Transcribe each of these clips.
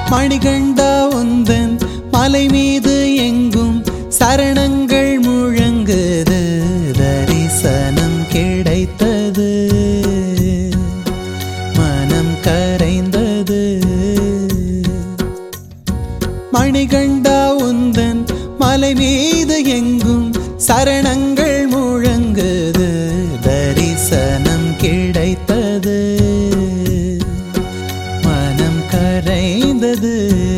மணிகண்டா உந்தன் மலை மீது எங்கும் சரணங்கள் முழங்குது தரிசனம் கிடைத்தது மனம் கரைந்தது மணிகண்டா உந்தன் மலை மீது எங்கும் சரணங்கள் முழங்குது தரிசனம் கிடைத்தது மனம் கரைந்தது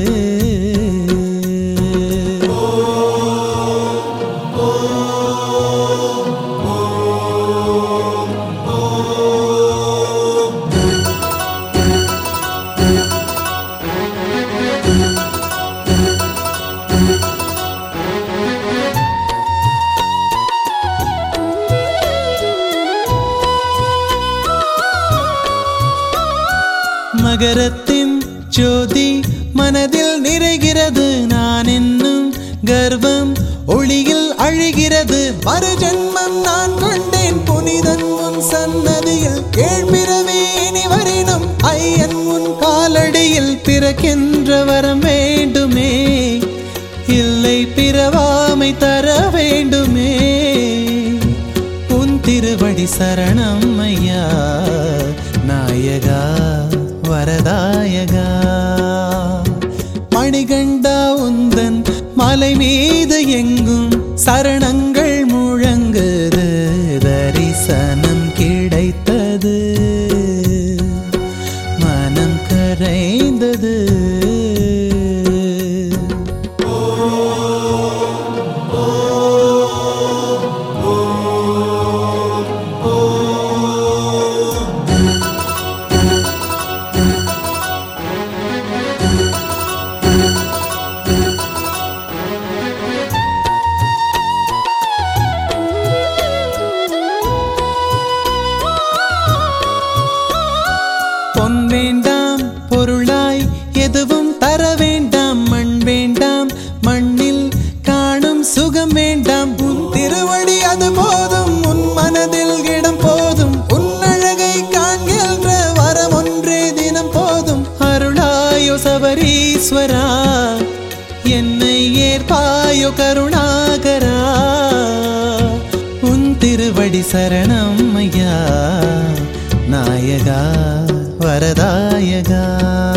மகரத்தின் ஜோதி மனதில் நிறைகிறது நான் என்னும் கர்வம் ஒளியில் அழுகிறது மறு ஜென்மம் நான் கொண்டேன் புனிதன் உன் சன்னதியில் கேள்பிறவே இனி வரினும் ஐயன் உன் காலடியில் பிறக்கின்ற வரம் வேண்டுமே இல்லை பிறவாமை தர வேண்டுமே உன் திருவடி சரணம் ஐயா நாயகா வரதாயகா மணிகண்டா உந்தன் மலை மீது எங்கும் சரணங்கள் முழங்குது தரிசனம் கிடைத்தது மனம் கரைந்தது பொன் வேண்டாம் பொருளாய் எதுவும் தர வேண்டாம் மண் வேண்டாம் மண்ணில் காணும் சுகம் வேண்டாம் உன் திருவடி அது போதும் உன் மனதில் இடம் போதும் உன் அழகை காண்கின்ற வரம் ஒன்றே தினம் போதும் அருளாயோ சபரீஸ்வரா என்னை ஏற்பாயோ கருணாகரா உன் திருவடி சரணம் ஐயா நாயகா வரதாயகா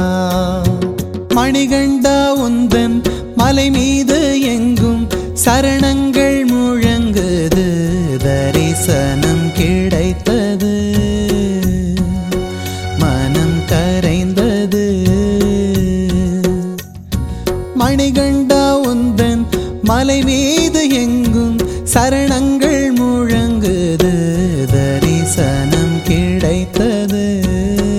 மணிகண்டா உந்தன் மலை மீது எங்கும் சரணங்கள் முழங்குது தரிசனம் கிடைத்தது மனம் கரைந்தது மணிகண்டா உந்தன் மலை மீது எங்கும் சரணங்கள் முழங்குது தரிசனம் கிடைத்தது